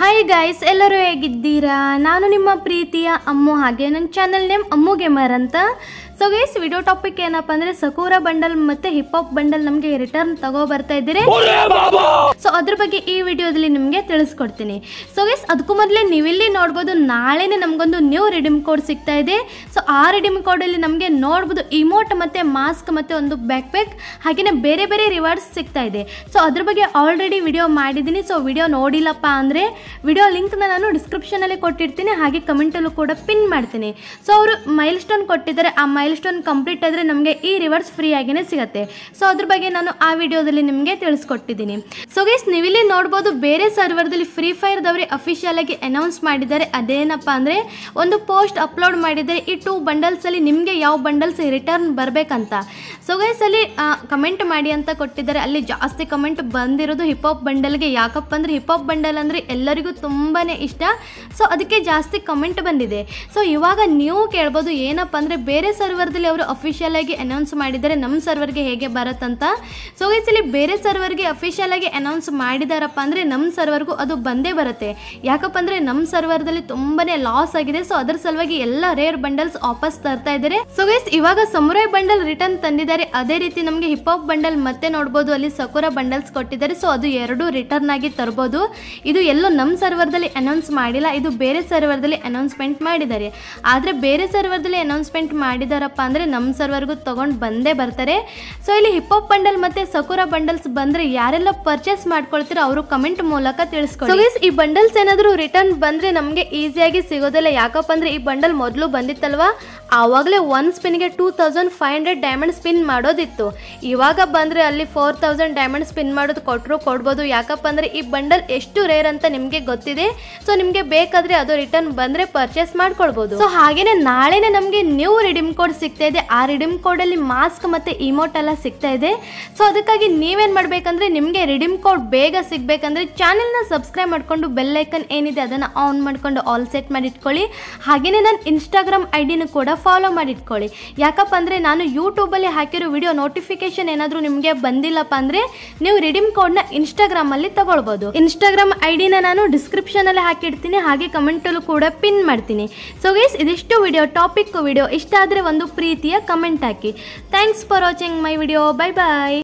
hi guys ಎಲ್ಲರೂ ಹೇಗಿದ್ದೀರಾ ನಾನು ನಿಮ್ಮ ಪ್ರೀತಿಯ ಅಮ್ಮು ಹಾಗೆ ನನ್ನ ಚಾನಲ್ ನೇಮ್ ಅಮ್ಮು ಗೇಮರ್ ಅಂತ ಸೊ ಗೈಸ್ ವಿಡಿಯೋ ಟಾಪಿಕ್ ಏನಪ್ಪ ಅಂದ್ರೆ ಸಕೂರ ಬಂಡಲ್ ಮತ್ತೆ ಹಿಪ್ ಹಾಪ್ ಬಂಡಲ್ ನಮಗೆ ರಿಟರ್ನ್ ತಗೋ ಬರ್ತಾ ಇದ್ದೀರಿ ಸೊ ಅದ್ರ ಬಗ್ಗೆ ಈ ವಿಡಿಯೋದಲ್ಲಿ ನಿಮಗೆ ತಿಳಿಸ್ಕೊಡ್ತೀನಿ ಸೊ ಗೈಸ್ ಅದಕ್ಕೂ ಮೊದಲೇ ನೀವಿಲ್ಲಿ ನೋಡ್ಬೋದು ನಾಳೆನೇ ನಮಗೊಂದು ನ್ಯೂ ರಿಡೀಮ್ ಕೋಡ್ ಸಿಗ್ತಾ ಇದೆ ಸೊ ಆ ರಿಡೀಮ್ ಕೋಡಲ್ಲಿ ನಮಗೆ ನೋಡ್ಬೋದು ಇಮೋಟ್ ಮತ್ತೆ ಮಾಸ್ಕ್ ಮತ್ತೆ ಒಂದು ಬ್ಯಾಕ್ ಪ್ಯಾಕ್ ಹಾಗೆಯೇ ಬೇರೆ ಬೇರೆ ರಿವಾರ್ಡ್ಸ್ ಸಿಗ್ತಾ ಇದೆ ಸೊ ಅದ್ರ ಬಗ್ಗೆ ಆಲ್ರೆಡಿ ವಿಡಿಯೋ ಮಾಡಿದ್ದೀನಿ ಸೊ ವಿಡಿಯೋ ನೋಡಿಲ್ಲಪ್ಪ ಅಂದರೆ ವಿಡಿಯೋ ಲಿಂಕ್ನ ನಾನು ಡಿಸ್ಕ್ರಿಪ್ಷನಲ್ಲಿ ಕೊಟ್ಟಿರ್ತೀನಿ ಹಾಗೆ ಕಮೆಂಟಲ್ಲೂ ಕೂಡ ಪಿನ್ ಮಾಡ್ತೀನಿ ಸೊ ಅವರು ಮೈಲ್ ಸ್ಟೋನ್ ಕೊಟ್ಟಿದ್ದಾರೆ ಆ ಮೈಲ್ ಸ್ಟೋನ್ ಕಂಪ್ಲೀಟ್ ಆದರೆ ನಮಗೆ ಈ ರಿವಾರ್ಡ್ಸ್ ಫ್ರೀ ಆಗಿನೇ ಸಿಗುತ್ತೆ ಸೊ ಅದ್ರ ಬಗ್ಗೆ ನಾನು ಆ ವಿಡಿಯೋದಲ್ಲಿ ನಿಮಗೆ ತಿಳಿಸ್ಕೊಟ್ಟಿದ್ದೀನಿ ಸೊ ಗೈಸ್ ನೀವಿಲ್ಲಿ ನೋಡ್ಬೋದು ಬೇರೆ ಸರ್ವರ್ದಲ್ಲಿ ಫ್ರೀ ಫೈರ್ದವ್ರೆ ಅಫಿಷಿಯಲ್ ಆಗಿ ಅನೌನ್ಸ್ ಮಾಡಿದ್ದಾರೆ ಅದೇನಪ್ಪ ಅಂದರೆ ಒಂದು ಪೋಸ್ಟ್ ಅಪ್ಲೋಡ್ ಮಾಡಿದ್ದಾರೆ ಈ ಟೂ ಬಂಡಲ್ಸಲ್ಲಿ ನಿಮಗೆ ಯಾವ ಬಂಡಲ್ಸ್ ರಿಟರ್ನ್ ಬರಬೇಕಂತ ಸೊ ಗೈಸ್ ಅಲ್ಲಿ ಕಮೆಂಟ್ ಮಾಡಿ ಅಂತ ಕೊಟ್ಟಿದ್ದಾರೆ ಅಲ್ಲಿ ಜಾಸ್ತಿ ಕಮೆಂಟ್ ಬಂದಿರೋದು ಹಿಪ್ ಹಾಪ್ ಬಂಡಲ್ಗೆ ಯಾಕಪ್ಪ ಅಂದರೆ ಹಿಪ್ ಹಾಪ್ ಬಂಡಲ್ ಅಂದರೆ ಎಲ್ಲರಿಗೂ ತುಂಬಾ ಇಷ್ಟ ಸೊ ಅದಕ್ಕೆ ಜಾಸ್ತಿ ಕಮೆಂಟ್ ಬಂದಿದೆ ಸೊ ಇವಾಗ ನೀವು ಕೇಳ್ಬೋದು ಏನಪ್ಪ ಅಂದರೆ ಬೇರೆ ಸರ್ವರ್ದಲ್ಲಿ ಅವರು ಅಫಿಷಿಯಲ್ ಆಗಿ ಅನೌನ್ಸ್ ಮಾಡಿದ್ದಾರೆ ನಮ್ಮ ಸರ್ವರ್ಗೆ ಹೇಗೆ ಬರುತ್ತಂತ ಸೊ ಗೈಸ್ ಇಲ್ಲಿ ಬೇರೆ ಸರ್ವರ್ಗೆ ಅಫಿಷಿಯಲ್ ಆಗಿ ಅನೌನ್ಸ್ ಮಾಡಿದಾರಪ್ಪ ಅಂದರೆ ನಮ್ಮ ಸರ್ವರ್ಗೂ ಅದು ಬಂದೇ ಬರುತ್ತೆ ಯಾಕಪ್ಪ ಅಂದರೆ ನಮ್ಮ ಸರ್ವರ್ದಲ್ಲಿ ತುಂಬಾನೇ ಲಾಸ್ ಆಗಿದೆ ಸೊ ಅದರ ಸಲುವಾಗಿ ಎಲ್ಲ ರೇರ್ ಬಂಡಲ್ಸ್ ವಾಪಸ್ ತರ್ತಾ ಇದ್ದಾರೆ ಸೊ ಗೈಸ್ ಇವಾಗ ಸಮುರಾಯ್ ಬಂಡಲ್ ರಿಟರ್ನ್ ತಂದಿದ್ದಾರೆ ಅದೇ ರೀತಿ ನಮಗೆ ಹಿಪ್ ಹಾಪ್ ಬಂಡಲ್ ಮತ್ತೆ ನೋಡ್ಬೋದು ಅಲ್ಲಿ ಸಕುರ ಬಂಡಲ್ಸ್ ಕೊಟ್ಟಿದ್ದಾರೆ ಸೊ ಅದು ಎರಡು ರಿಟರ್ನ್ ಆಗಿ ತರ್ಬೋದು ಇದು ಎಲ್ಲೋ ನಮ್ಮ ಸರ್ವರ್ದಲ್ಲಿ ಅನೌನ್ಸ್ ಮಾಡಿಲ್ಲ ಇದು ಬೇರೆ ಸರ್ವರ್ದಲ್ಲಿ ಅನೌನ್ಸ್ಮೆಂಟ್ ಮಾಡಿದ್ದಾರೆ ಆದರೆ ಬೇರೆ ಸರ್ವರ್ದಲ್ಲಿ ಅನೌನ್ಸ್ಮೆಂಟ್ ಮಾಡಿದಾರಪ್ಪ ಅಂದರೆ ನಮ್ಮ ಸರ್ವರ್ಗೂ ತೊಗೊಂಡು ಬಂದೇ ಬರ್ತಾರೆ ಸೊ ಇಲ್ಲಿ ಹಿಪ್ ಹಾಪ್ ಬಂಡಲ್ ಮತ್ತೆ ಸಕುರ ಬಂಡಲ್ಸ್ ಬಂದರೆ ಯಾರೆಲ್ಲ ಪರ್ಚೇಸ್ ಮಾಡ್ಕೊಳ್ತೀರೋ ಅವರು ಕಮೆಂಟ್ ಮೂಲಕ ತಿಳಿಸ್ಕೊಳ್ಳಿ So guys, ಈ ಬಂಡಲ್ಸ್ ಏನಾದರೂ ರಿಟರ್ನ್ ಬಂದರೆ ನಮಗೆ ಈಸಿಯಾಗಿ ಸಿಗೋದಿಲ್ಲ ಯಾಕಪ್ಪ ಅಂದರೆ ಈ ಬಂಡಲ್ ಮೊದಲು ಬಂದಿತ್ತಲ್ವಾ ಆವಾಗಲೇ ಒನ್ ಸ್ಪಿನ್ಗೆ two thousand five hundred diamond spin ಮಾಡೋದಿತ್ತು ಇವಾಗ ಬಂದರೆ ಅಲ್ಲಿ ಫೋರ್ ತೌಸಂಡ್ ಡೈಮಂಡ್ ಸ್ಪಿನ್ ಮಾಡೋದು ಕೊಟ್ಟರು ಕೊಡ್ಬೋದು ಯಾಕಪ್ಪ ಅಂದರೆ ಈ ಬಂಡಲ್ ಎಷ್ಟು ರೇರ್ ಅಂತ ನಿಮಗೆ ಗೊತ್ತಿದೆ ಸೊ ನಿಮಗೆ ಬೇಕಾದರೆ ಅದು ರಿಟರ್ನ್ ಬಂದರೆ ಪರ್ಚೇಸ್ ಮಾಡ್ಕೊಳ್ಬೋದು ಸೊ ಹಾಗೇನೆ ನಾಳೆನೆ ನಮಗೆ ನ್ಯೂ ರಿಡೀಮ್ ಕೋಡ್ ಸಿಗ್ತಾ ಇದೆ ಆ ರಿಡೀಮ್ ಕೋಡಲ್ಲಿ ಮಾಸ್ಕ್ ಮತ್ತು ಇಮೋಟ್ ಎಲ್ಲ ಸಿಗ್ತಾ ಇದೆ ಸೊ ಅದಕ್ಕಾಗಿ ನೀವೇನು ಮಾಡಬೇಕಂದ್ರೆ ನಿಮಗೆ ರಿಡೀಮ್ ಕೋಡ್ ಬೇಗ ಸಿಗಬೇಕಂದ್ರೆ ಚಾನೆಲ್ನ ಸಬ್ಸ್ಕ್ರೈಬ್ ಮಾಡಿಕೊಂಡು ಬೆಲ್ ಐಕನ್ ಏನಿದೆ ಅದನ್ನು ಆನ್ ಮಾಡಿಕೊಂಡು ಆಲ್ ಸೆಟ್ ಮಾಡಿ ಇಟ್ಕೊಳ್ಳಿ ಹಾಗೆಯೇ ನನ್ನ ಇನ್ಸ್ಟಾಗ್ರಾಮ್ ಐ ಡಿನೂ ಕೂಡ ಫಾಲೋ ಮಾಡಿ ಇಟ್ಕೊಳ್ಳಿ ಯಾಕಪ್ಪ ಅಂದರೆ ನಾನು ಯೂಟ್ಯೂಬಲ್ಲಿ ಹಾಕಿರೋ ವಿಡಿಯೋ ನೋಟಿಫಿಕೇಶನ್ ಏನಾದರೂ ನಿಮಗೆ ಬಂದಿಲ್ಲಪ್ಪ ಅಂದರೆ ನೀವು ರಿಡೀಮ್ ಕೋಡ್ನ ಇನ್ಸ್ಟಾಗ್ರಾಮಲ್ಲಿ ತಗೊಳ್ಬೋದು ಇನ್ಸ್ಟಾಗ್ರಾಮ್ ಐ ಡಿನ ನಾನು ಡಿಸ್ಕ್ರಿಪ್ಷನಲ್ಲಿ ಹಾಕಿಡ್ತೀನಿ ಹಾಗೆ ಕಮೆಂಟಲ್ಲೂ ಕೂಡ ಪಿನ್ ಮಾಡ್ತೀನಿ ಸೊ ಗೈಸ್ ಇದಿಷ್ಟು ವಿಡಿಯೋ ಟಾಪಿಕ್ ವಿಡಿಯೋ ಇಷ್ಟ ಆದರೆ ಒಂದು ಪ್ರೀತಿಯ ಕಮೆಂಟ್ ಹಾಕಿ thanks for watching my video bye bye